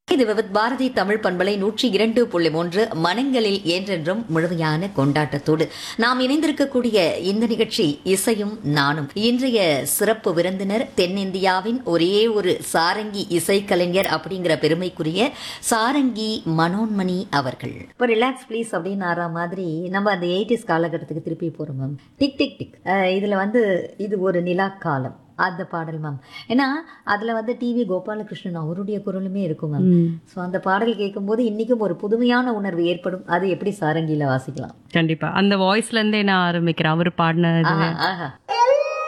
இது விவித் பாரதி தமிழ் பண்பலை நூற்றி இரண்டு புள்ளி மூன்று மனங்களில் என்றென்றும் முழுமையான கொண்டாட்டத்தோடு நாம் இணைந்திருக்கக்கூடிய இந்த நிகழ்ச்சி இசையும் நானும் இன்றைய சிறப்பு விருந்தினர் தென்னிந்தியாவின் ஒரே ஒரு சாரங்கி இசைக்கலைஞர் அப்படிங்கிற பெருமைக்குரிய சாரங்கி மனோன்மணி அவர்கள் இப்போ ரிலாக்ஸ் ப்ளீஸ் அப்படின்னு ஆறா மாதிரி நம்ம அந்த எயிட்டிஸ் காலகட்டத்துக்கு திருப்பி போறோம் மேம் டிக் டிக் டிக் அஹ் இதுல வந்து இது ஒரு நிலா காலம் அந்த பாடல் மேம் ஏன்னா அதுல வந்து டிவி கோபாலகிருஷ்ணன் அவருடைய குரலுமே இருக்கும் மேம் ஸோ அந்த பாடல் கேட்கும்போது இன்னைக்கும் ஒரு புதுமையான உணர்வு ஏற்படும் அது எப்படி சாரங்கியில வாசிக்கலாம் கண்டிப்பா அந்த வாய்ஸ்ல இருந்தே நான் ஆரம்பிக்கிறேன் அவர் பாடின ஆஹா, ஆஹா